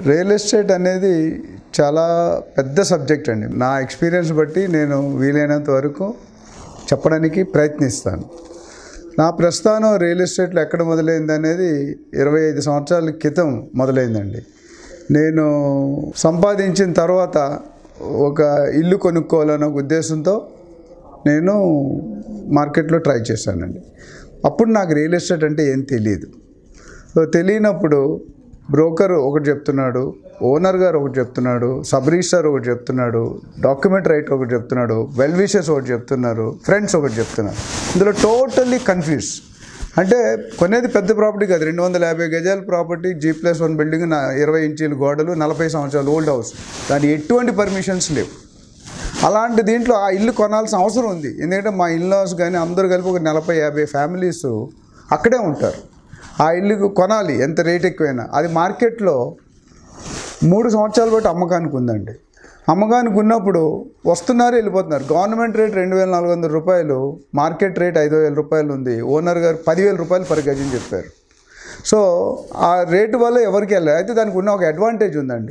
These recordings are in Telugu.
రియల్ ఎస్టేట్ అనేది చాలా పెద్ద సబ్జెక్ట్ అండి నా ఎక్స్పీరియన్స్ బట్టి నేను వీలైనంత వరకు చెప్పడానికి ప్రయత్నిస్తాను నా ప్రస్థానం రియల్ ఎస్టేట్లో ఎక్కడ మొదలైంది అనేది ఇరవై ఐదు సంవత్సరాల క్రితం మొదలైందండి నేను సంపాదించిన తర్వాత ఒక ఇల్లు కొనుక్కోవాలనే ఒక ఉద్దేశంతో నేను మార్కెట్లో ట్రై చేశానండి అప్పుడు నాకు రియల్ ఎస్టేట్ అంటే ఏం తెలియదు సో తెలియనప్పుడు బ్రోకర్ ఒకటి చెప్తున్నాడు ఓనర్ గారు ఒకటి చెప్తున్నాడు సబ్ రిజిస్టర్ ఒకటి చెప్తున్నాడు డాక్యుమెంట్ రైట్ ఒకటి చెప్తున్నాడు వెల్ విషెస్ ఒకటి చెప్తున్నారు ఫ్రెండ్స్ ఒకటి చెప్తున్నారు ఇందులో టోటల్లీ కన్ఫ్యూజ్ అంటే కొనేది పెద్ద ప్రాపర్టీ కాదు రెండు వందల యాభై గజాల property G plus one building నా ఇరవై ఇంచీల గోడలు నలభై సంవత్సరాలు ఓల్డ్ హౌస్ దాని ఎటువంటి పర్మిషన్స్ లేవు అలాంటి దీంట్లో ఆ ఇల్లు కొనాల్సిన అవసరం ఉంది ఎందుకంటే మా ఇల్లాస్ కానీ అందరూ కలిపి ఒక నలభై యాభై ఫ్యామిలీస్ అక్కడే ఉంటారు ఆ ఇల్లు కొనాలి ఎంత రేట్ ఎక్కువైనా అది మార్కెట్లో మూడు సంవత్సరాల బట్టి అమ్మకానికి ఉందండి అమ్మకానికి ఉన్నప్పుడు వస్తున్నారు వెళ్ళిపోతున్నారు గవర్నమెంట్ రేట్ రెండు వేల నాలుగు వందల రూపాయలు మార్కెట్ రేట్ ఐదు వేల రూపాయలు ఉంది ఓనర్ గారు పదివేల రూపాయలు పర్ గజం చెప్పారు సో ఆ రేటు వల్ల ఎవరికి వెళ్ళాలి అయితే దానికి ఉన్న ఒక అడ్వాంటేజ్ ఉందండి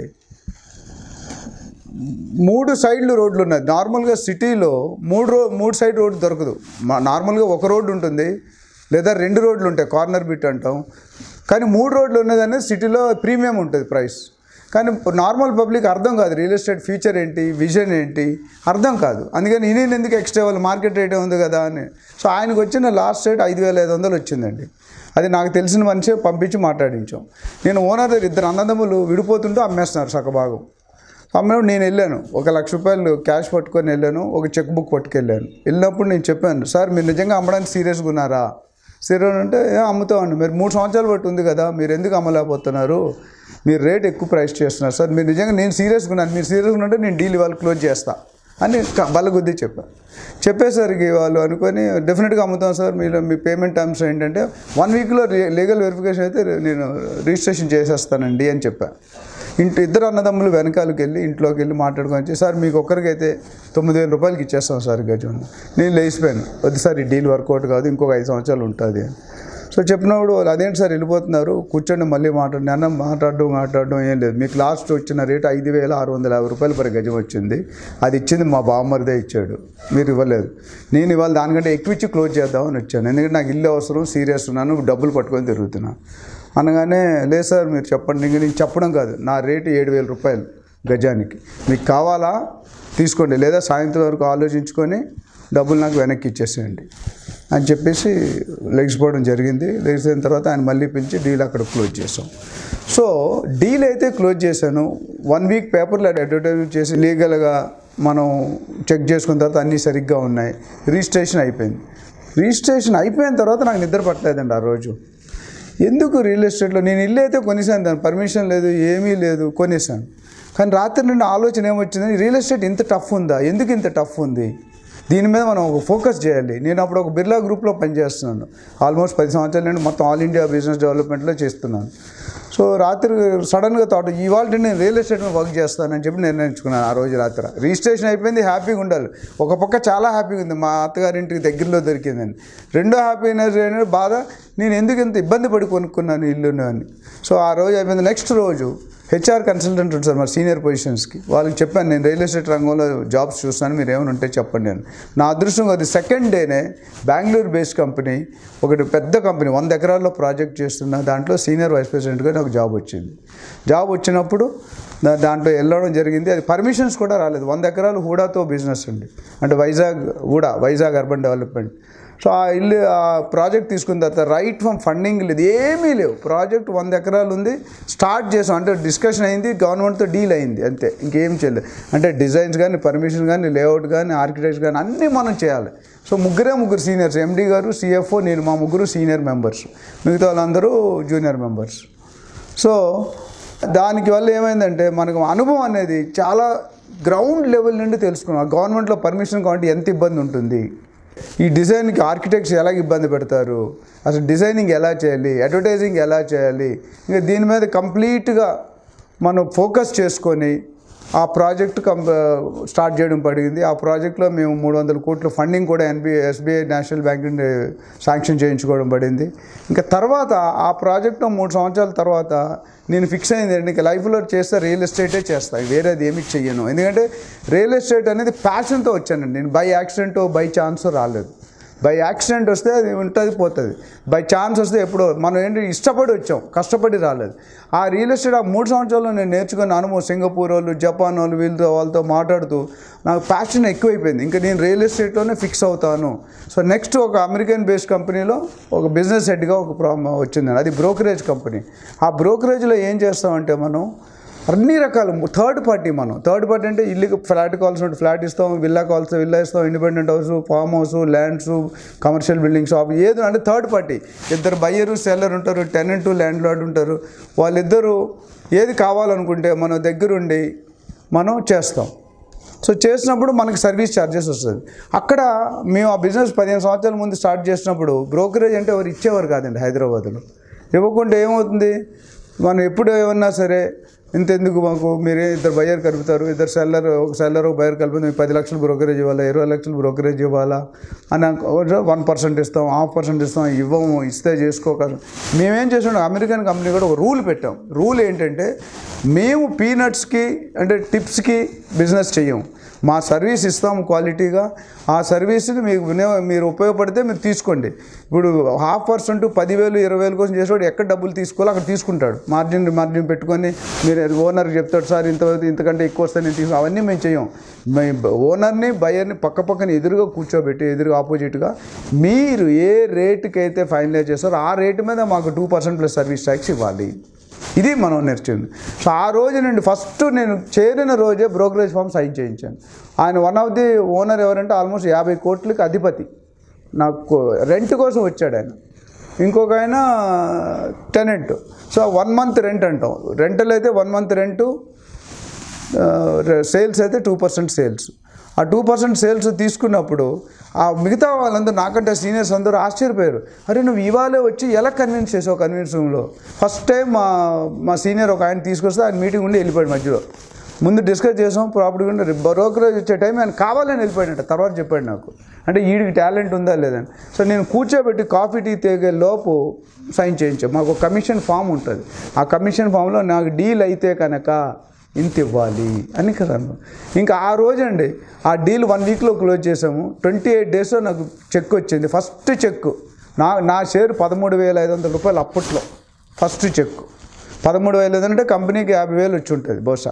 మూడు సైడ్లు రోడ్లు ఉన్నాయి నార్మల్గా సిటీలో మూడు రో మూడు సైడ్ రోడ్డు దొరకదు మా నార్మల్గా ఒక రోడ్డు ఉంటుంది లేదా రెండు రోడ్లు ఉంటాయి కార్నర్ బిట్ అంటాం కానీ మూడు రోడ్లు ఉన్నదనేది సిటీలో ప్రీమియం ఉంటుంది ప్రైస్ కానీ నార్మల్ పబ్లిక్ అర్థం కాదు రియల్ ఎస్టేట్ ఫ్యూచర్ ఏంటి విజన్ ఏంటి అర్థం కాదు అందుకని ఈయన ఎందుకు ఎక్స్ట్రా వాళ్ళు మార్కెట్ రేటే ఉంది కదా అని సో ఆయనకు వచ్చిన లాస్ట్ రేట్ ఐదు వేల ఐదు వందలు వచ్చిందండి అది నాకు తెలిసిన మనిషి పంపించి మాట్లాడించాం నేను ఓనర్ దగ్గర ఇద్దరు అన్నదమ్ములు విడిపోతుంటూ అమ్మేస్తున్నారు సగభాగం అమ్మినప్పుడు నేను వెళ్ళాను ఒక లక్ష రూపాయలు క్యాష్ పట్టుకొని వెళ్ళాను ఒక చెక్ బుక్ పట్టుకెళ్ళాను వెళ్ళినప్పుడు నేను చెప్పాను సార్ మీరు నిజంగా అమ్మడానికి సీరియస్గా ఉన్నారా సీరియస్ అంటే "ఏ, అమ్ముతామండి మీరు మూడు సంవత్సరాలు బట్టి ఉంది కదా మీరు ఎందుకు అమ్మలేకపోతున్నారు మీరు రేట్ ఎక్కువ ప్రైస్ చేస్తున్నారు సార్ మీరు నిజంగా నేను సీరియస్గా ఉన్నాను మీరు సీరియస్గా ఉంటే నేను డీల్ ఇవాళ క్లోజ్ చేస్తా అని క- బల్లగుద్ది చెప్పాను చెప్పేసరికి వాళ్ళు అనుకొని డెఫినెట్గా అమ్ముతాం సార్ మీరు మీ పేమెంట్ టర్మ్స్ ఏంటంటే వన్ వీక్లో లీగల్ వెరిఫికేషన్ అయితే నేను రిజిస్ట్రేషన్ చేసేస్తానండి అని చెప్పాను ఇంటి ఇద్దరు అన్నదమ్ములు వెనకాలకి వెళ్ళి ఇంట్లోకి వెళ్ళి మాట్లాడుకొని వచ్చి సార్ మీకు ఒక్కరికైతే తొమ్మిది వేల రూపాయలకి ఇచ్చేస్తాం సార్ గజం నేను లేచిపోయాను వద్దు సార్ ఈ డీల్ వర్కౌట్ కాదు ఇంకొక ఐదు సంవత్సరాలు ఉంటుంది అని సో చెప్పినప్పుడు వాళ్ళు అదేంటి సార్ వెళ్ళిపోతున్నారు కూర్చొని మళ్ళీ మాట్లాడి అన్న మాట్లాడడం మాట్లాడడం ఏం లేదు మీకు లాస్ట్ వచ్చిన రేటు ఐదు వేల ఆరు వందల యాభై రూపాయలు పర్ గజం వచ్చింది అది ఇచ్చింది మా బామ్మరిదే ఇచ్చాడు మీరు ఇవ్వలేదు నేను ఇవాళ దానికంటే ఎక్కువ ఇచ్చి క్లోజ్ చేద్దామని వచ్చాను ఎందుకంటే నాకు ఇల్లు అవసరం సీరియస్ ఉన్నాను డబ్బులు పట్టుకొని తిరుగుతున్నాను అనగానే లేదు సార్ మీరు చెప్పండి ఇంక నేను చెప్పడం కాదు నా రేటు ఏడు వేల రూపాయలు గజానికి మీకు కావాలా తీసుకోండి లేదా సాయంత్రం వరకు ఆలోచించుకొని డబ్బులు నాకు వెనక్కి ఇచ్చేసేయండి అని చెప్పేసి లెగిసిపోవడం జరిగింది లెగిసిన తర్వాత ఆయన మళ్ళీ పిలిచి డీల్ అక్కడ క్లోజ్ చేసాం సో డీల్ అయితే క్లోజ్ చేశాను వన్ వీక్ పేపర్లో అడ్వర్టైజ్మెంట్ చేసి లీగల్గా మనం చెక్ చేసుకున్న తర్వాత అన్నీ సరిగ్గా ఉన్నాయి రిజిస్ట్రేషన్ అయిపోయింది రిజిస్ట్రేషన్ అయిపోయిన తర్వాత నాకు నిద్ర పట్టలేదండి ఆ రోజు ఎందుకు రియల్ ఎస్టేట్లో నేను ఇల్లు అయితే కొనేసాను దాని పర్మిషన్ లేదు ఏమీ లేదు కొనేసాను కానీ రాత్రి నుండి ఆలోచన ఏమొచ్చింది రియల్ ఎస్టేట్ ఇంత టఫ్ ఉందా ఎందుకు ఇంత టఫ్ ఉంది దీని మీద మనం ఒక ఫోకస్ చేయాలి నేను అప్పుడు ఒక బిర్లా గ్రూప్లో పనిచేస్తున్నాను ఆల్మోస్ట్ పది సంవత్సరాల నుండి మొత్తం ఆల్ ఇండియా బిజినెస్ డెవలప్మెంట్లో చేస్తున్నాను సో రాత్రి సడన్గా థాట్ ఇవాళ నేను రియల్ ఎస్టేట్ మీద వర్క్ చేస్తానని చెప్పి నిర్ణయించుకున్నాను ఆ రోజు రాత్రి రిజిస్ట్రేషన్ అయిపోయింది హ్యాపీగా ఉండాలి ఒక పక్క చాలా హ్యాపీగా ఉంది మా అత్తగారింటికి దగ్గరలో దొరికిందని రెండో హ్యాపీనెస్ ఏంటంటే బాధ నేను ఎందుకు ఇంత ఇబ్బంది పడి కొనుక్కున్నాను ఇల్లును అని సో ఆ రోజు అయిపోయింది నెక్స్ట్ రోజు హెచ్ఆర్ కన్సల్టెంట్ ఉంటారు మరి సీనియర్ పొజిషన్స్కి వాళ్ళకి చెప్పాను నేను రియల్ ఎస్టేట్ రంగంలో జాబ్స్ చూస్తాను మీరు ఏమైనా ఉంటే చెప్పండి నేను నా అదృష్టం అది సెకండ్ డేనే బెంగళూరు బేస్డ్ కంపెనీ ఒకటి పెద్ద కంపెనీ వంద ఎకరాల్లో ప్రాజెక్ట్ చేస్తున్న దాంట్లో సీనియర్ వైస్ ప్రెసిడెంట్గా నాకు జాబ్ వచ్చింది జాబ్ వచ్చినప్పుడు దా- దాంట్లో వెళ్ళడం జరిగింది అది పర్మిషన్స్ కూడా రాలేదు వంద ఎకరాలు హూడాతో బిజినెస్ అండి అంటే Vizag HUDA Vizag urban development so ఆ ఇల్లు ఆ ప్రాజెక్ట్ తీసుకున్న తర్వాత రైట్ ఫ్రమ్ ఫండింగ్ లేదు ఏమీ లేవు ప్రాజెక్ట్ వంద ఎకరాలు ఉంది స్టార్ట్ చేసాం అంటే డిస్కషన్ అయింది గవర్నమెంట్తో డీల్ అయింది అంతే ఇంకేం చేయలేదు అంటే డిజైన్స్ కానీ పర్మిషన్ కానీ లేఅవుట్ కానీ ఆర్కిటెక్ట్ కానీ అన్నీ మనం చేయాలి సో ముగ్గురే ముగ్గురు సీనియర్స్ ఎండి గారు సిఎఫ్ఓ నేను మా ముగ్గురు సీనియర్ మెంబర్స్ మిగతా వాళ్ళందరూ జూనియర్ మెంబర్స్ సో దానికి వల్ల ఏమైందంటే మనకు అనుభవం అనేది చాలా గ్రౌండ్ లెవెల్ నుండి తెలుసుకున్నాం గవర్నమెంట్లో పర్మిషన్ కావాలంటే ఎంత ఇబ్బంది ఉంటుంది ఈ డిజైన్కి ఆర్కిటెక్ట్స్ ఎలా ఇబ్బంది పెడతారు అసలు డిజైనింగ్ ఎలా చేయాలి అడ్వర్టైజింగ్ ఎలా చేయాలి ఇంకా దీని మీద కంప్లీట్గా మనం ఫోకస్ చేసుకొని ఆ ప్రాజెక్ట్ కం స్టార్ట్ చేయడం పడింది ఆ ప్రాజెక్ట్లో మేము మూడు వందల కోట్ల ఫండింగ్ కూడా ఎన్బిఐ ఎస్బీఐ నేషనల్ బ్యాంక్ నుండి శాంక్షన్ చేయించుకోవడం పడింది ఇంకా తర్వాత ఆ ప్రాజెక్టు మూడు సంవత్సరాల తర్వాత నేను ఫిక్స్ అయింది ఏంటి ఇంకా లైఫ్లో చేస్తే రియల్ ఎస్టేటే చేస్తాను వేరేది ఏమి చెయ్యను ఎందుకంటే రియల్ ఎస్టేట్ అనేది ప్యాషన్తో వచ్చానండి నేను బై యాక్సిడెంట్ బై ఛాన్స్ రాలేదు బై యాక్సిడెంట్ వస్తే అది ఉంటుంది పోతుంది బై ఛాన్స్ వస్తే ఎప్పుడో మనం ఏంటి ఇష్టపడి వచ్చాం కష్టపడి రాలేదు ఆ రియల్ ఎస్టేట్ ఆ మూడు సంవత్సరాల్లో నేను నేర్చుకున్న అనుభవం సింగపూర్ వాళ్ళు జపాన్ వాళ్ళు వీళ్ళతో వాళ్ళతో మాట్లాడుతూ నాకు ప్యాషన్ ఎక్కువైపోయింది ఇంకా నేను రియల్ ఎస్టేట్లోనే ఫిక్స్ అవుతాను సో నెక్స్ట్ ఒక అమెరికన్ బేస్డ్ కంపెనీలో ఒక బిజినెస్ హెడ్గా ఒక ప్రా వచ్చింది అది బ్రోకరేజ్ కంపెనీ ఆ బ్రోకరేజ్లో ఏం చేస్తామంటే మనం అన్ని రకాల థర్డ్ పార్టీ మనం థర్డ్ పార్టీ అంటే ఇల్లుకి ఫ్లాట్ కావాల్సిన ఫ్లాట్ ఇస్తాం విల్లా కావాల్సిన విల్లా ఇస్తాం independent house farm house lands commercial building shop ఏదో అంటే థర్డ్ పార్టీ ఇద్దరు బయ్యరు సెల్లర్ ఉంటారు టెనెంట్ ల్యాండ్ లార్డ్ ఉంటారు వాళ్ళిద్దరూ ఏది కావాలనుకుంటే మన దగ్గరుండి మనం చేస్తాం సో చేసినప్పుడు మనకి సర్వీస్ ఛార్జెస్ వస్తుంది అక్కడ మేము ఆ బిజినెస్ పదిహేను సంవత్సరాల ముందు స్టార్ట్ చేసినప్పుడు బ్రోకరేజ్ అంటే ఎవరు ఇచ్చేవారు కాదండి హైదరాబాద్లో ఇవ్వకుంటే ఏమవుతుంది మనం ఎప్పుడు ఏమన్నా సరే ఇంతెందుకు మాకు మీరే ఇద్దరు బయ్యర్ కలుపుతారు ఇద్దరు సెల్లర్ ఒక సెల్లర్ ఒక బయ్యర్ కలిపితే మీకు పది లక్షలు బ్రోకరేజ్ ఇవ్వాలా ఇరవై లక్షలు బ్రోకరేజ్ ఇవ్వాలా అని వన్ పర్సెంట్ ఇస్తాం హాఫ్ పర్సెంట్ ఇస్తాం ఇవ్వము ఇస్తే చేసుకోగలం మేమేం చేసాం అమెరికన్ కంపెనీ కూడా ఒక రూల్ పెట్టాం రూల్ ఏంటంటే మేము పీనట్స్కి అంటే టిప్స్కి బిజినెస్ చెయ్యం మా సర్వీస్ ఇస్తాము క్వాలిటీగా ఆ సర్వీస్ని మీకు వినియోగ మీరు ఉపయోగపడితే మీరు తీసుకోండి ఇప్పుడు హాఫ్ పర్సెంట్ పదివేలు ఇరవై వేలు కోసం చేసేవాడు ఎక్కడ డబ్బులు తీసుకోవాలో అక్కడ తీసుకుంటాడు మార్జిన్ మార్జిన్ పెట్టుకొని మీరు ఓనర్కి చెప్తాడు సార్ ఇంత ఇంతకంటే ఎక్కువ వస్తే నేను తీసుకు అవన్నీ మేము చేయం మేము ఓనర్ని బయర్ని పక్క పక్కన ఎదురుగా కూర్చోబెట్టి ఎదురుగా ఆపోజిట్గా మీరు ఏ రేటుకి అయితే ఫైనలైజ్ చేస్తారో ఆ రేటు మీద మాకు two percent plus service tax ఇవ్వాలి ఇది మనం నేర్చుకుంది సో ఆ రోజు నుండి ఫస్ట్ నేను చేరిన రోజే బ్రోకరేజ్ ఫామ్ సైన్ చేయించాను ఆయన వన్ ఆఫ్ ది ఓనర్ ఎవరంటే ఆల్మోస్ట్ యాభై కోట్లకి అధిపతి నాకు రెంట్ కోసం వచ్చాడు ఆయన ఇంకొక ఆయన tenant so one month rent అంటాం రెంటల్ అయితే వన్ మంత్ రెంటు సేల్స్ అయితే టూ పర్సెంట్ సేల్స్ ఆ టూ పర్సెంట్ సేల్స్ తీసుకున్నప్పుడు ఆ మిగతా వాళ్ళందరూ నాకంటే సీనియర్స్ అందరూ ఆశ్చర్యపోయారు అరే నువ్వు ఇవాళే వచ్చి ఎలా కన్విన్స్ చేసావు కన్విన్స్ రూమ్లో ఫస్ట్ టైం మా మా సీనియర్ ఒక ఆయన తీసుకొస్తే ఆయన మీటింగ్ ఉండి వెళ్ళిపోయాడు మధ్యలో ముందు డిస్కస్ చేసాం ప్రాపర్టీ ఉంటే బ్రోకరేజ్ వచ్చే టైం ఆయన కావాలని వెళ్ళిపోయాడంట తర్వాత చెప్పాడు నాకు అంటే వీడికి టాలెంట్ ఉందా లేదని సో నేను కూర్చోబెట్టి కాఫీ టీ తేగే లోపు సైన్ చేయించాం మాకు ఒక కమిషన్ ఫామ్ ఉంటుంది ఆ కమిషన్ ఫామ్లో నాకు డీల్ అయితే కనుక ఇంత ఇవ్వాలి అని కదా ఇంకా ఆ రోజండి ఆ డీల్ వన్ వీక్లో క్లోజ్ చేసాము ట్వంటీ ఎయిట్ డేస్లో నాకు చెక్ వచ్చింది ఫస్ట్ చెక్ నా నా షేర్ పదమూడు వేల ఐదు వందల రూపాయలు అప్పట్లో ఫస్ట్ చెక్ పదమూడు వేల ఐదు అంటే కంపెనీకి యాభై వేలు వచ్చి ఉంటుంది బహుశా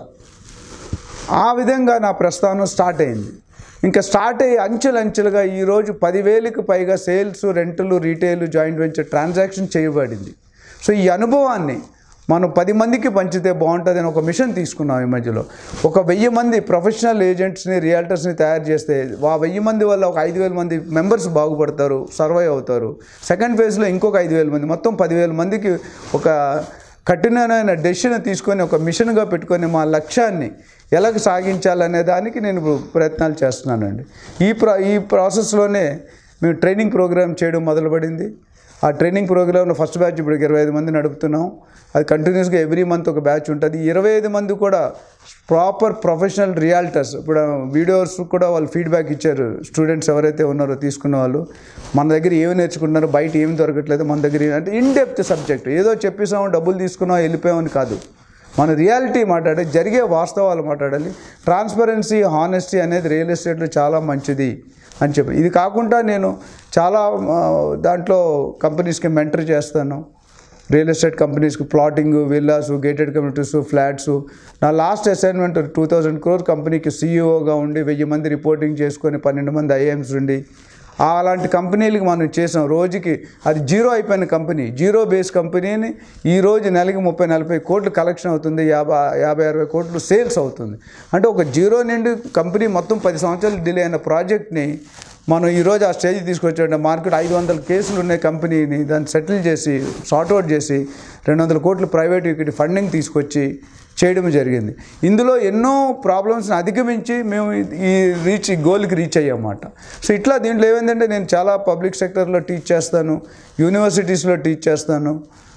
ఆ విధంగా నా ప్రస్థానం స్టార్ట్ అయింది ఇంకా స్టార్ట్ అయ్యి అంచెలంచెలుగా ఈరోజు పదివేలకు పైగా సేల్స్ రెంటులు రీటైల్ జాయింట్ వెంచర్ ట్రాన్సాక్షన్ చేయబడింది సో ఈ అనుభవాన్ని మనం పది మందికి పంచితే బాగుంటుంది అని ఒక మిషన్ తీసుకున్నాం ఈ మధ్యలో ఒక వెయ్యి మంది ప్రొఫెషనల్ ఏజెంట్స్ని రియాల్టర్స్ని తయారు చేస్తే ఆ వెయ్యి మంది వల్ల ఒక ఐదు వేల మంది మెంబర్స్ బాగుపడతారు సర్వైవ్ అవుతారు సెకండ్ ఫేజ్లో ఇంకొక ఐదు వేల మంది మొత్తం పదివేల మందికి ఒక కఠినమైన డెసిషన్ తీసుకొని ఒక మిషన్గా పెట్టుకొని మా లక్ష్యాన్ని ఎలాగ సాగించాలనే దానికి నేను ఇప్పుడు ప్రయత్నాలు చేస్తున్నానండి ఈ ప్రా ఈ ప్రాసెస్లోనే మేము ట్రైనింగ్ ప్రోగ్రామ్ చేయడం మొదలుపడింది ఆ ట్రైనింగ్ ప్రోగ్రామ్లో ఫస్ట్ బ్యాచ్ ఇప్పుడు ఇరవై ఐదు మంది నడుపుతున్నాం అది కంటిన్యూస్గా ఎవ్రీ మంత్ ఒక బ్యాచ్ ఉంటుంది ఇరవై ఐదు మంది కూడా ప్రాపర్ ప్రొఫెషనల్ రియాల్టర్స్ ఇప్పుడు వీడియోస్ కూడా వాళ్ళు ఫీడ్బ్యాక్ ఇచ్చారు స్టూడెంట్స్ ఎవరైతే ఉన్నారో తీసుకున్న వాళ్ళు మన దగ్గర ఏమి నేర్చుకుంటున్నారో బయట ఏమి దొరకట్లేదు మన దగ్గర ఏమి- అంటే ఇన్ డెప్త్ సబ్జెక్ట్ ఏదో చెప్పేసాము డబ్బులు తీసుకున్నాం వెళ్ళిపోయామని కాదు మన రియాలిటీ మాట్లాడాలి జరిగే వాస్తవాలు మాట్లాడాలి ట్రాన్స్పరెన్సీ హానెస్టీ అనేది రియల్ ఎస్టేట్లో చాలా మంచిది అని చెప్పి ఇది కాకుండా నేను చాలా ఆ, దాంట్లో కంపెనీస్కి మెంటర్ చేస్తాను రియల్ ఎస్టేట్ కంపెనీస్కి plotting villas gated communities flats నా last assignment two thousand crore కంపెనీకి సీఈఓగా ఉండి వెయ్యి మంది రిపోర్టింగ్ చేసుకొని పన్నెండు మంది ఐఎమ్స్ ఉండి ఆ అలాంటి కంపెనీలకి మనం చేసాం రోజుకి అది జీరో అయిపోయిన కంపెనీ జీరో బేస్ కంపెనీని ఈ రోజు నెలకి ముప్పై నలభై కోట్లు కలెక్షన్ అవుతుంది యాభై యాభై అరవై కోట్లు సేల్స్ అవుతుంది అంటే ఒక జీరో నుండి కంపెనీ మొత్తం పది సంవత్సరాలు డిలే అయిన ప్రాజెక్ట్ని మనం ఈరోజు ఆ స్టేజ్ తీసుకొచ్చాడంటే మార్కెట్ ఐదు వందల కేసులు ఉన్న కంపెనీని దాన్ని సెటిల్ చేసి సార్ట్అవుట్ చేసి రెండు వందల కోట్లు ప్రైవేట్ ఈక్విటీ ఫండింగ్ తీసుకొచ్చి చేయడం జరిగింది ఇందులో ఎన్నో ప్రాబ్లమ్స్ని అధిగమించి మేము ఈ- ఈ రీచ్ ఈ గోల్కి రీచ్ అయ్యామన్నమాట సో ఇట్లా దీంట్లో ఏమైందంటే నేను చాలా పబ్లిక్ సెక్టర్లో టీచ్ చేస్తాను యూనివర్సిటీస్లో టీచ్ చేస్తాను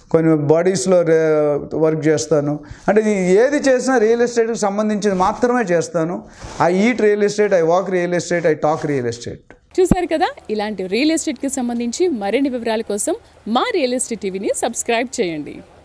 కొన్ని బాడీస్లో వర్క్ చేస్తాను అంటే ఇది ఏది చేసినా రియల్ ఎస్టేట్కి సంబంధించింది మాత్రమే చేస్తాను I eat real estate I walk real estate I talk real estate చూశారు కదా ఇలాంటి రియల్ ఎస్టేట్కి సంబంధించి మరిన్ని వివరాల కోసం మా రియల్ ఎస్టేట్ టీవీని సబ్స్క్రైబ్ చేయండి